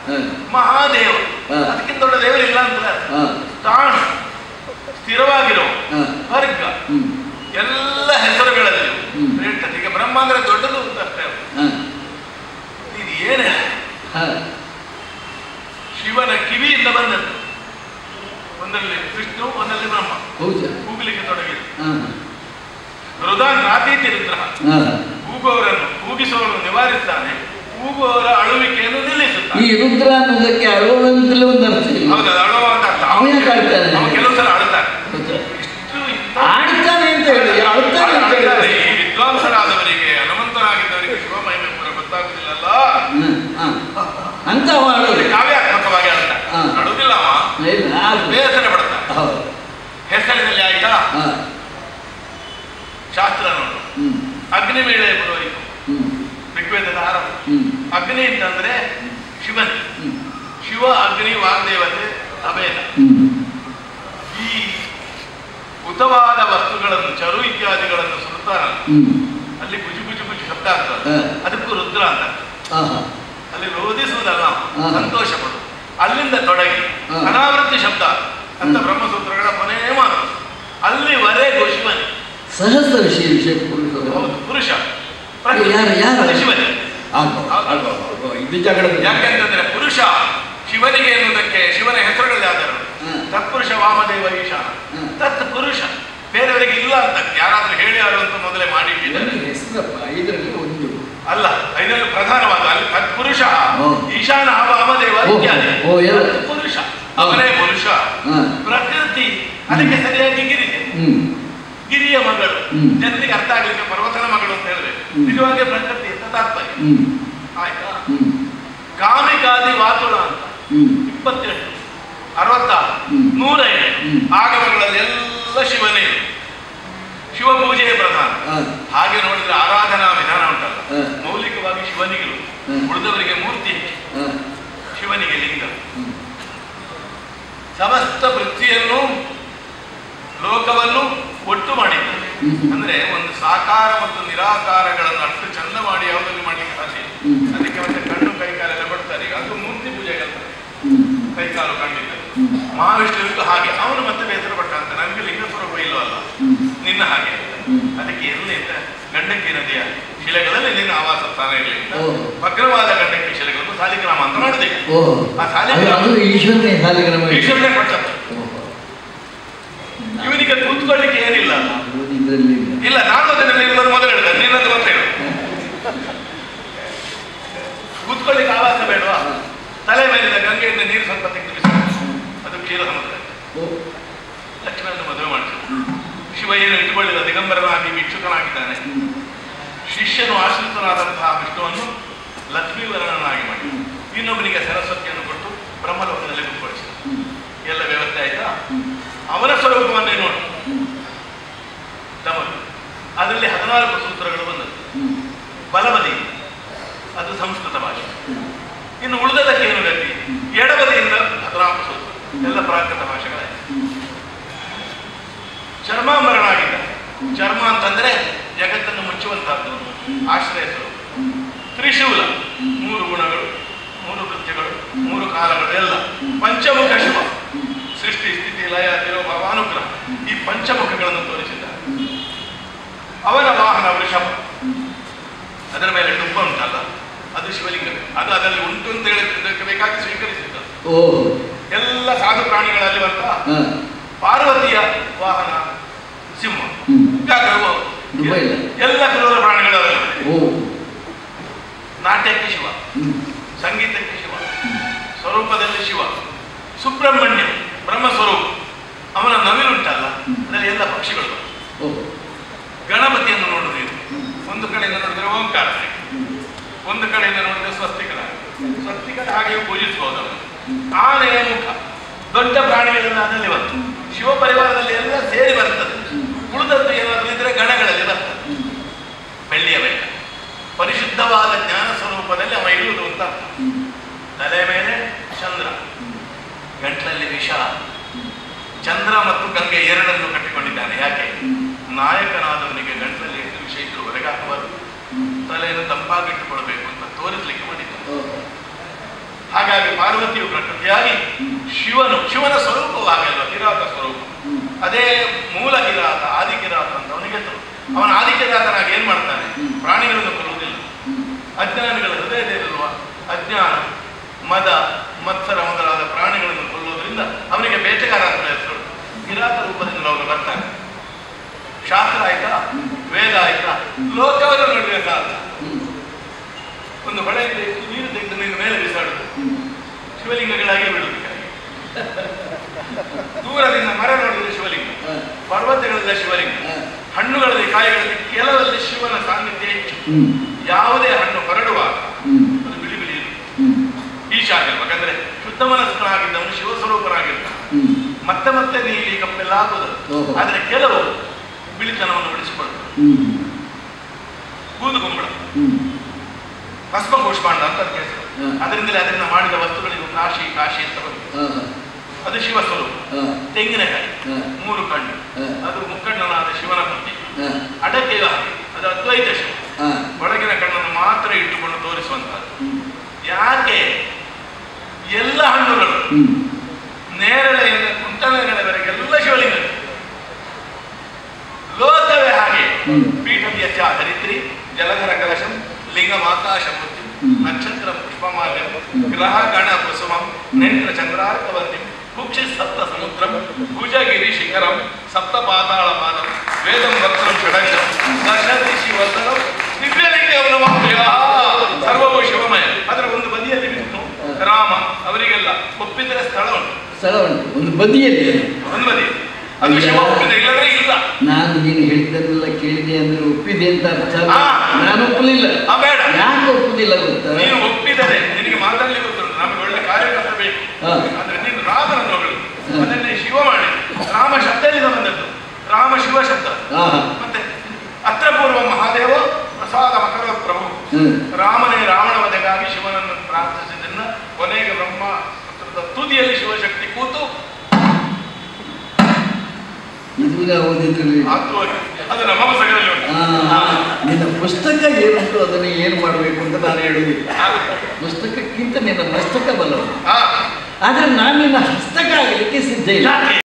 ಹ. ಮಹಾದೇವ ಹ. ಅದಕ್ಕಿಂತ ದೊಡ್ಡ ದೇವರಿಲ್ಲ ಅಂತ ಹ. ತಾಣ ಸ್ಥಿರವಾಗಿರೋ ಹ. ವರ್ಗ ಹ್ಮ್ ಎಲ್ಲ ಹೆಸರುಗಳಲ್ಲಿ ಹ್ಮ್. ಹೇಳ್ತದೆ ಈಗ ಬ್ರಹ್ಮ ಅಂದ್ರೆ ದೊಡ್ಡದು ಅಂತ ಅಷ್ಟೇ ಹ. ಇದು ಏನೇ ಹ. ಶಿವನ ಕಿವಿಯಿಂದ ಬಂದದ್ದು ಒಂದರಲ್ಲಿ ವಿಷ್ಣು ಒಂದರಲ್ಲಿ ಬ್ರಹ್ಮ ಹೌದಾ ಕೂಗಲಿಕ್ಕೆ ತೊಡಗಿದೆ ಹ. ರುದಾನ್ ನಾತೀತಿ ರುದ್ರ ಹ. ಕೂಗುವವರನ್ನು ಕೂಗಿಸುವವರನ್ನು ನಿವಾರಿಸ್ತಾನೆ ಕೂಗುವವರ ಅಳುವಿಕೆಯನ್ನು ನಿಲ್ಲಿಸುತ್ತಾನೆ ಈ ರುದ್ರ ಅನ್ನೋದಕ್ಕೆ ಅಳುವಂತಲೇ ಒಂದು ಅರ್ಥ ಇಲ್ಲ ಹೌದು ಅದು ಅಳುವ ಅಂತ ಅರ್ಥ. ಅವನು ಯಾಕೆ ಅಳ್ತಾನೆ? ಅವನು ಕೆಲವು ಸಲ ಅಳ್ತಾನೆ ಹೌದಾ? ಇಷ್ಟು ಇಂಥ ಆಡ್ತಾನೆ ಅಂತ ಹೇಳಿ ಅಳ್ತಾನೆ ಅಂತ ಅಳ್ತಾರೆ. ಹೇಳಿ ಈ ವಿದ್ವಾಂಸರಾದವರಿಗೆ ಹನುಮಂತನಾಗಿದ್ದವರಿಗೆ ಶಿವ ಮಹಿಮೆ ಪೂರ ಗೊತ್ತಾಗುದಿಲ್ಲಲ್ಲ ಅಂತ ಅವ ಅವರಿಗೆ ಅಳೋದು ಕಾವ್ಯಾತ್ಮಕವಾಗಿ ಅಳ್ತಾನೆ ಹಾ. ಅಳುದಿಲ್ಲ ಅವ ಇಲ್ಲ ಅದು. ಬೇಸರ ಪಡ್ತಾನೆ ಹೌದು ಹೆಸರಿನಲ್ಲಿ ಆಯ್ತಾ ಹ. ಶಾಸ್ತ್ರ ನೋಡು ಹ್ಮ್ ಅಗ್ನಿ ಮೇಳೆ ಪುರೋಹಿತು ಹ್ಮ್ ಋಗ್ವೇದದ ಆರಂಭ ಹ್ಮ್ ಅಗ್ನಿ ಅಂತಂದ್ರೆ ಶಿವನ್ ಹ್ಮ್ ಶಿವ ಅಗ್ನಿ ವಾಗ್ದೇವತೆ ಅಭೇದ ಹ್ಮ್ ಈ ಉತವಾದ ವಸ್ತುಗಳನ್ನು ಚರು ಇತ್ಯಾದಿಗಳನ್ನು ಸುಡ್ತಾರಲ್ಲ ಹ್ಮ್ ಅಲ್ಲಿ ಗುಜು ಗುಜು ಗುಜು ಶಬ್ದ ಆಗ್ತದೆ ಹ. ಅದಕ್ಕೂ ರುದ್ರ ಅಂತ ಆಹಾ ಅಲ್ಲಿ ರೋಧಿಸುವುದಲ್ಲ ಹ. ಸಂತೋಷ ಪಡು ಅಲ್ಲಿಂದ ತೊಡಗಿ ಹ. ಅನಾವೃತ್ತಿ ಶಬ್ದ ಅಂತ ಹ್ಮ್. ಬ್ರಹ್ಮಸೂತ್ರಗಳ ಕೊನೆಯ ಮಾತು ಅಲ್ಲಿವರೆಗೂ ಶಿವನೇ ಸಹಸ್ರ ವಿಷಯ ವಿಷಯ ಪುರುಷರು ಹೌದು ಪುರುಷ ಯಾರು ಯಾರು ಅದು ಶಿವನೇ ಆಲ್ಬೋ, ಆಲ್ಬೋ, ಆಲ್ಬೋ. ಇದು ಜಗಳದ ಯಾಕೆಂತಂದ್ರೆ ಪುರುಷ ಶಿವನಿಗೆ ಎನ್ನುವುದಕ್ಕೆ ಶಿವನ ಹೆಸರುಗಳಲ್ಲಿ ಯಾವ್ದಾರು ಹ. ತತ್ಪುರುಷ ವಾಮದೇವ ಈಶಾನ ಹ. ತತ್ ಪುರುಷ ಬೇರೆಯವರಿಗೆ ಇಲ್ಲ ಅಂತ ಯಾರಾದ್ರೂ ಹೇಳಿ ಯಾರು ಅಂತ ಮೊದಲೇ ಮಾಡಿಟ್ಟಿದ್ದಾರೆ ಒಂದು ಹೆಸರಪ್ಪ ಐದರಲ್ಲಿ ಒಂದು ಅಲ್ಲ ಇದರಲ್ಲಿ ಪ್ರಧಾನವಾದ ಅಲ್ಲಿ ತತ್ಪುರುಷ ಹ್ಮ್. ಈಶಾನ ವಾಮದೇವ ಓ, ಇತ್ಯಾದಿ ಓ, ಎಲ್ಲ. ಪುರುಷ ಅವನೇ ಪುರುಷ ಹ. ಪ್ರಕೃತಿ ಅದಕ್ಕೆ ಸರಿಯಾಗಿ ಗಿರಿದೆ ಹ್ಮ್ ಗಿರಿಯ ಮಗಳು ಹ್ಮ್. ಜನರಿಗೆ ಅರ್ಥ ಆಗ್ಲಿಕ್ಕೆ ಪರ್ವತನ ಮಗಳು ಅಂತ ಹೇಳ್ಬೇಕು ಹ್ಮ್. ನಿಜವಾಗಿ ಪ್ರಕೃತಿ ಅಂತ ತಾತ್ಪರ್ಯ ಹ್ಮ್ ಆಯ್ತಾ ಹ್ಮ್ ಕಾಮಿಕಾದಿ ವಾತುಳ ಅಂತ ಹ್ಮ್ ಇಪ್ಪತ್ತೆಂಟು ಅರವತ್ತಾರು ಹ್ಮ್. ನೂರ ಏಳು ಹ್ಮ್. ಆಗಮಗಳಲ್ಲಿ ಎಲ್ಲ ಶಿವನೇ ಶಿವ ಪೂಜೆಯೇ ಪ್ರಧಾನ ಹ. ಹಾಗೆ ನೋಡಿದ್ರೆ ಆರಾಧನಾ ವಿಧಾನ ಉಂಟಲ್ಲ ಹ. ಮೌಲಿಕವಾಗಿ ಶಿವನಿಗಿರು ಹ. ಉಳಿದವರಿಗೆ ಮೂರ್ತಿ ಹ. ಶಿವನಿಗೆ ಲಿಂಗ ಹ್ಮ್. ಸಮಸ್ತ ಪೃಥ್ವಿಯನ್ನು ಲೋಕವನ್ನು ಒಟ್ಟು ಮಾಡಿದ್ದಾರೆ ಹ್ಮ್. ಅಂದ್ರೆ ಒಂದು ಸಾಕಾರ ಮತ್ತು ನಿರಾಕಾರಗಳನ್ನು ಅಷ್ಟು ಚಂದ ಮಾಡಿ ಯಾವುದನ್ನು ಮಾಡಲಿಕ್ಕೆ ಸಾಧ್ಯ ಇಲ್ಲ. ಹ್ಮ್. ಅದಕ್ಕೆ ಮತ್ತೆ ಕಣ್ಣು ಕೈಕಾಲೆಲ್ಲ ಕೊಡ್ತಾರೆ ಈಗ ಅದು ಮೂರ್ತಿ ಪೂಜೆಗೆ ಅಂತ ಹ್ಮ್. ಕೈಕಾಲು ಕಂಡಿದ್ದರು ಹ್ಮ್. ಮಹಾವಿಷ್ಣುವಿಗೂ ಹಾಗೆ ಅವನು ಮತ್ತೆ ಬೇಸರ ಪಟ್ಟ ಅಂತ ನನಗೆ ಲಿಂಗ ಸ್ವರೂಪ ಇಲ್ಲವಲ್ಲ ಹ್ಮ್. ನಿನ್ನ ಹಾಗೆ ಹ್ಮ್. ಅದಕ್ಕೆ ಎಲ್ಲಿ ಅಂತ ಗಂಡಕ್ಕಿ ನದಿಯ ಶಿಲೆಗಳಲ್ಲಿ ನಿನ್ನ ಆವಾಸ ಸ್ಥಾನ ಇರಲಿ ಅಂತ ಓಹೋ. ಭಗ್ರವಾದ ಗಂಡಕ್ಕಿ ಶಿಲೆಗಳನ್ನು ಸಾಲಿಗ್ರಾಮ ಅಂತ ಮಾಡಿದೆ ಓಹೋ ಆ ಅದು ಸಾಲಿಗ್ರಾಮ ಅದು ಈಶ್ವರನೇ ಸಾಲಿಗ್ರಾಮ ಈಶ್ವರನೇ ಕೊಟ್ಟದ್ದು ಓಹೋ. ಇವನಿಗೆ ಕೂತ್ಕೊಳ್ಳಿಕ್ಕೆ ಏನಿಲ್ಲ ಅದು ಇದರಲ್ಲಿ ಇಲ್ಲ. ಇಲ್ಲ ನಾನು ಅದನ್ನಲ್ಲಿ ಇರೋದು ಮೊದಲು ಹೇಳಿದೆ ನಿನ್ನದು ಮತ್ತೆ ಹೇಳು ಕೂತ್ಕೊಳ್ಳಿಕ್ಕೆ ಆವಾಸ ಬೇಡವಾ ತಲೆ ಮೇಲಿನ ಗಂಗೆಯಿಂದ ನೀರು ಸ್ವಲ್ಪ ತೆಗೆದು ಬಿಸಿ ಅದು ಕ್ಷೀರ ಸಮುದ್ರ ಓ. ಲಕ್ಷ್ಮಣನ ಮದುವೆ ಮಾಡಿಸಿದ ಹ್ಮ್. ಶಿವ ಏನು ಇಟ್ಟುಕೊಳ್ಳಿಲ್ಲ ದಿಗಂಬರನಾಗಿ ಭಿಕ್ಷುಕನಾಗಿದ್ದಾನೆ ಹ್ಮ್. ಶಿಷ್ಯನು ಆಶ್ರಿತನಾದಂತಹ ವಿಷ್ಣುವನ್ನು ಲಕ್ಷ್ಮೀವರಣನಾಗಿ ಮಾಡಿ ಹ್ಮ್. ಇನ್ನೊಬ್ಬನಿಗೆ ಸರಸ್ವತಿಯನ್ನು ಕೊಟ್ಟು ಬ್ರಹ್ಮಲೋಕದಲ್ಲಿ ಕುತ್ಕೊಳಿಸಿದ ಹ್ಮ್. ಎಲ್ಲ ವ್ಯವಸ್ಥೆ ಆಯ್ತಾ ಹ್ಮ್. ಅವನ ಸ್ವರೂಪವನ್ನೇ ನೋಡು ಹ್ಮ್. ತಮರು ಅದರಲ್ಲಿ ಹದಿನಾಲ್ಕು ಸೂತ್ರಗಳು ಬಂದದ್ದು ಹ್ಮ್. ಬಲಬದಿ ಅದು ಸಂಸ್ಕೃತ ಭಾಷೆ ಹ್ಮ್. ಇನ್ನು ಉಳಿದದಕ್ಕೆ ಏನು ಗತಿ ಎಡಬದಿಯಿಂದ ಹದಿನಾಲ್ಕು ಸೂತ್ರ ಎಲ್ಲ ಪ್ರಾಕೃತ ಭಾಷೆಗಳೇ ಹ್ಮ್. ಚರ್ಮಾಂಬರನಾಗಿದ್ದ ಚರ್ಮ ಅಂತಂದ್ರೆ ಜಗತ್ತನ್ನು ಮುಚ್ಚುವಂತಹದ್ದು ಆಶ್ರಯ ಸ್ವರೂಪ ಹ್ಮ್. ತ್ರಿಶೂಲ ಮೂರು ಗುಣಗಳು ಮೂರು ಕೃತ್ಯಗಳು ಮೂರು ಕಾಲಗಳು ಎಲ್ಲ ಪಂಚಮುಖ ಶಿವ ಸೃಷ್ಟಿ ಸ್ಥಿತಿ ಲಯ ತಿರೋಭಾವ ಅನುಗ್ರಹ ಈ ಪಂಚಮುಖಗಳನ್ನು ತೋರಿಸಿದ್ದಾರೆ ಅವನ ವಾಹನ ವೃಷಭ ಅದರ ಮೇಲೆ ಡುಬ್ಬ ಉಂಟಲ್ಲ ಅದು ಶಿವಲಿಂಗ ಅದು ಅದರಲ್ಲಿ ಉಂಟು ಅಂತ ಹೇಳಿದ್ದಕ್ಕೆ ಬೇಕಾಗಿ ಸ್ವೀಕರಿಸಿದ್ದು ಓಹೋ ಎಲ್ಲ ಸಾಧು ಪ್ರಾಣಿಗಳಲ್ಲಿ ಬಂದ ಹ. ಪಾರ್ವತಿಯ ವಾಹನ ಸಿಂಹ ಹ್ಮ್. ವ್ಯಾಘ್ರವು ಡುಬ್ಬ ಇಲ್ಲ. ಎಲ್ಲ ಕ್ರೂರ ಪ್ರಾಣಿಗಳಲ್ಲಿ ಓ ನಾಟ್ಯಕ್ಕೆ ಶಿವ ಹ್ಮ್. ಸಂಗೀತಕ್ಕೆ ಶಿವ ಸ್ವರೂಪದಲ್ಲಿ ಶಿವ ಸುಬ್ರಹ್ಮಣ್ಯ ಬ್ರಹ್ಮ ಸ್ವರೂಪ ಅವನ ನವಿಲುಂಟಲ್ಲ ಅದರಲ್ಲಿ ಎಲ್ಲ ಪಕ್ಷಿಗಳು ಓಹೋ ಗಣಪತಿಯನ್ನು ನೋಡು ನೀವು ಒಂದು ಕಡೆಯಿಂದ ನೋಡಿದ್ರೆ ಓಂಕಾರ ಒಂದು ಕಡೆಯಿಂದ ನೋಡಿದ್ರೆ ಸ್ವಸ್ತಿಕರ ಸ್ವಸ್ತಿಕರ ಹಾಗೆಯೇ ಪೂಜಿಸಬಹುದು ಅವನು ಆನೆಯ ಮುಖ ದೊಡ್ಡ ಪ್ರಾಣಿಗಳೆಲ್ಲ ಅದರಲ್ಲಿ ಬಂತು ಶಿವ ಪರಿವಾರದಲ್ಲಿ ಎಲ್ಲ ಸೇರಿ ಬರ್ತದೆ ಉಳಿದದ್ದು ಏನಾದರೂ ಇದ್ರೆ ಗಣಗಳಲ್ಲಿ ಬರ್ತದೆ ಬೆಳ್ಳಿಯ ಬೆಟ್ಟ ಪರಿಶುದ್ಧವಾದ ಜ್ಞಾನ ಸ್ವರೂಪದಲ್ಲಿ ಅವ ಇರುವುದು ಅಂತ ಅರ್ಥ. ತಲೆ ಮೇಲೆ ಚಂದ್ರ ಗಂಟಲಲ್ಲಿ ವಿಷ ಚಂದ್ರ ಮತ್ತು ಗಂಗೆ ಎರಡನ್ನು ಕಟ್ಟಿಕೊಂಡಿದ್ದಾನೆ ಯಾಕೆ ನಾಯಕನಾದವನಿಗೆ ಗಂಟಲಲ್ಲಿ ಎಷ್ಟು ವಿಷಯ ಇದ್ರು ಹೊರಗೆ ಹಾಕಬಾರದು ತಲೆಯನ್ನು ತಂಪಾಗಿಟ್ಟುಕೊಳ್ಬೇಕು ಅಂತ ತೋರಿಸ್ಲಿಕ್ಕೆ ಮಾಡಿದ್ದಾನೆ ಓಹೋ ಹಾಗಾಗಿ ಪಾರ್ವತಿಯು ಪ್ರಕೃತಿಯಾಗಿ ಶಿವನು ಶಿವನ ಸ್ವರೂಪವು ಹಾಗಲ್ವ ಕಿರಾತ ಸ್ವರೂಪ ಹ್ಮ್. ಅದೇ ಮೂಲ ಕಿರಾತ ಆದಿ ಕಿರಾತ ಅಂತ ಅವನಿಗೆ ಹೆಸರು ಅವನ ಆದಿ ಕಿರಾತನಾಗಿ ಏನ್ ಮಾಡ್ತಾನೆ ಹ್ಮ್. ಪ್ರಾಣಿಗಳನ್ನು ಕೊಲ್ಲುವುದಿಲ್ಲ ಹ್ಮ್. ಅಜ್ಞಾನಿಗಳ ಹೃದಯದಲ್ಲಿರುವ ಅಜ್ಞಾನ ಮದ ಮತ್ಸರ ಮೊದಲಾದ ಪ್ರಾಣಿಗಳನ್ನು ಕೊಲ್ಲುವುದರಿಂದ ಅವನಿಗೆ ಬೇಟೆಗಾರ ಅಂತ ಹೆಸರು ಕಿರಾತ ರೂಪದಿಂದ ಅವರು ಬರ್ತಾನೆ ಶಾಸ್ತ್ರ ಆಯ್ತಾ ವೇದ ಆಯ್ತಾ ಲೋಕವರ ನಡುವೆ ಸಾಧ್ಯ ಹ್ಮ್. ಒಂದು ಹೊಳೆಯಿಂದ ನೀರು ತೆಗೆದು ನೀನು ಮೇಲೆ ಬಿಸಾಡುದು ಹ್ಮ್. ಶಿವಲಿಂಗಗಳಾಗಿ ಬಿಡುವುದಕ್ಕಾಗಿ ದೂರದಿಂದ ಮರ ನೋಡಿದ್ರೆ ಶಿವಲಿಂಗ ಹ. ಪರ್ವತಗಳೆಲ್ಲ ಶಿವಲಿಂಗ ಹ. ಹಣ್ಣುಗಳಲ್ಲಿ ಕಾಯಿಗಳಲ್ಲಿ ಕೆಲವಲ್ಲಿ ಶಿವನ ಸಾನ್ನಿಧ್ಯ ಹೆಚ್ಚು ಹ್ಮ್. ಯಾವುದೇ ಹಣ್ಣು ಹೊರಡುವಾಗ ಹ್ಮ್. ಅದು ಬಿಳಿ ಬಿಳಿ ಇರುತ್ತೆ. ಹ್ಮ್. ಈಶ ಆಗಿಲ್ವ ಯಾಕಂದ್ರೆ ಶುದ್ಧ ಮನಸ್ಕನಾಗಿದ್ದವನು ಶಿವಸ್ವರೂಪನಾಗಿರ್ತಾನೆ ಹ್ಮ್. ಮತ್ತೆ ಮತ್ತೆ ನೀಲಿ ಕಪ್ಪೆಲ್ಲ ಆಗುವುದು ಓಹೋ. ಆದ್ರೆ ಕೆಲವು ಬಿಳಿತನವನ್ನು ಉಳಿಸಿಕೊಳ್ತಾರೆ ಹ್ಮ್. ಬೂದು ಕುಂಬಳ ಹ್ಮ್. ಭಸ್ಮ ಕೂಷ್ಮಾಂಡ ಅಂತ ಅದಕ್ಕೆ ಹೆಸರು ಹ್ಮ್. ಅದರಿಂದಲೇ ಅದರಿಂದ ಮಾಡಿದ ವಸ್ತುಗಳಿಗೂ ಕಾಶಿ ಕಾಶಿ ಅಂತ ಬಂತು ಹ. ಅದು ಶಿವ ಸ್ವರೂಪ ಹ. ತೆಂಗಿನಕಾಯಿ ಹ. ಮೂರು ಕಣ್ಣು ಹ. ಅದು ಮುಕ್ಕಣ್ಣನಾದ ಶಿವನ ಪ್ರತಿ ಹ. ಅಡಕೆಯು ಹಾಗೆ ಅದು ಅದ್ವೈತ ಶಿವ ಹ. ಒಳಗಿನ ಕಣ್ಣನ್ನು ಮಾತ್ರ ಇಟ್ಟುಕೊಂಡು ತೋರಿಸುವಂತಹದ್ದು ಹ್ಮ್. ಯಾಕೆ ಎಲ್ಲ ಹಣ್ಣುಗಳು ಹ್ಮ್. ನೇರಳೆಯಿಂದ ಕುಂಟಲೆಗಳವರೆಗೆ ಎಲ್ಲ ಶಿವಲಿಂಗ ಲೋಕವೇ ಹಾಗೆ ಹ್ಮ್. ಪೀಠದಿಯ ಚ ಧರಿತ್ರಿ ಜಲಧರ ಕಲಶಂ ಲಿಂಗ ಮಾತಾಶಮೂರ್ತಿ ಹ್ಮ್. ನಕ್ಷತ್ರ ಪುಷ್ಪಮಾಲ್ಯಂ ಗ್ರಹ ಗಣ ಕುಸುಮಂ ನೆಂಟ್ರ ಚಂದ್ರಾರ್ಕವರ್ತಿ ಕುಕ್ಷಿ ಸಪ್ತ ಸಮುದ್ರಂ ಭುಜಗಿರಿ ಶಿಖರಂ ಸಪ್ತ ಪಾತಾಳ ಪಾದಂ ವೇದಂ ವಕ್ರಂ ಷಡಂಗಂ ದಶದಿ ಶಿವತರಂ ದಿವ್ಯಲಿಂಗವನಮಾಪ್ಯ ಸರ್ವವು ಶಿವಮಯ ಅದರ ಒಂದು ಬದಿಯಲ್ಲಿ ವಿಷ್ಣು ರಾಮ ಅವರಿಗೆಲ್ಲ ಒಪ್ಪಿದರೆ ಸ್ಥಳ ಉಂಟು ಸ್ಥಳ ಉಂಟು ಒಂದು ಬದಿಯಲ್ಲಿ ಒಂದು ಬದಿ ಅದು ಶಿವ ಒಪ್ಪಿದೆ ಇಲ್ಲದ್ರೆ ಇಲ್ಲ ನಾನು ನೀನು ಹೇಳಿದ್ದನ್ನೆಲ್ಲ ಕೇಳಿದೆ ಅಂದ್ರೆ ಒಪ್ಪಿದೆ ಅಂತ ಅರ್ಥ ಅಲ್ಲ. ಹಾ. ನಾನು ಒಪ್ಪಲಿಲ್ಲ ಆ ಬೇಡ ಯಾಕೆ ಒಪ್ಪುದಿಲ್ಲ ಗೊತ್ತಾ ನೀನು ಒಪ್ಪಿದರೆ ನಿನಗೆ ಮಾತಾಡ್ಲಿಕ್ಕೆ ಗೊತ್ತುಂಟು ನಮಗೆ ಒಳ್ಳೆ ಕಾರ್ಯಕರ್ತ ಬೇಕು ಹಾ. ಅಂದ್ರೆ ನೀನು ರಾಮನನ್ನು ಹೊಗಳು ಹಾ. ಅದನ್ನೇ ಶಿವ ಮಾಡಿ ರಾಮ ಶಬ್ದದಿಂದ ಬಂದದ್ದು ರಾಮ ಶಿವ ಶಬ್ದ ಹಾ ಮತ್ತೆ ಅತ್ರ ಪೂರ್ವ ಮಹಾದೇವ ಪ್ರಸಾದ ಮಕರ ಪ್ರಭು ಹ್ಮ್ ರಾಮನೇ ರಾವಣ ವಧೆಗಾಗಿ ಶಿವನನ್ನು ಪ್ರಾರ್ಥಿಸಿದ್ದನ್ನ ಕೊನೆಗೆ ಬ್ರಹ್ಮ ಪುತ್ರದ ತುದಿಯಲ್ಲಿ ಶಿವಶಕ್ತಿ ಕೂತು ಇದು ನಾವು ಓದಿದ್ರಲ್ಲಿ ಆತ್ಮವಾಗಿ ಅದು ನಮ್ಮ ಪುಸ್ತಕದಲ್ಲಿ ಉಂಟು ಆ, ಹಾ. ನಿನ್ನ ಪುಸ್ತಕ ಏನುಂಟು ಅದನ್ನು ಏನು ಮಾಡಬೇಕು ಅಂತ ನಾನು ಹೇಳುವುದಿಲ್ಲ ಆಗುತ್ತೆ. ಪುಸ್ತಕಕ್ಕಿಂತ ನಿನ್ನ ಮಸ್ತಕ ಬಲವು ಹಾ. ಆದ್ರೆ ನಾನು ನಿನ್ನ ಹಸ್ತಕ ಆಗಲಿಕ್ಕೆ ಸಿದ್ಧ ಇಲ್ಲ ಯಾಕೆ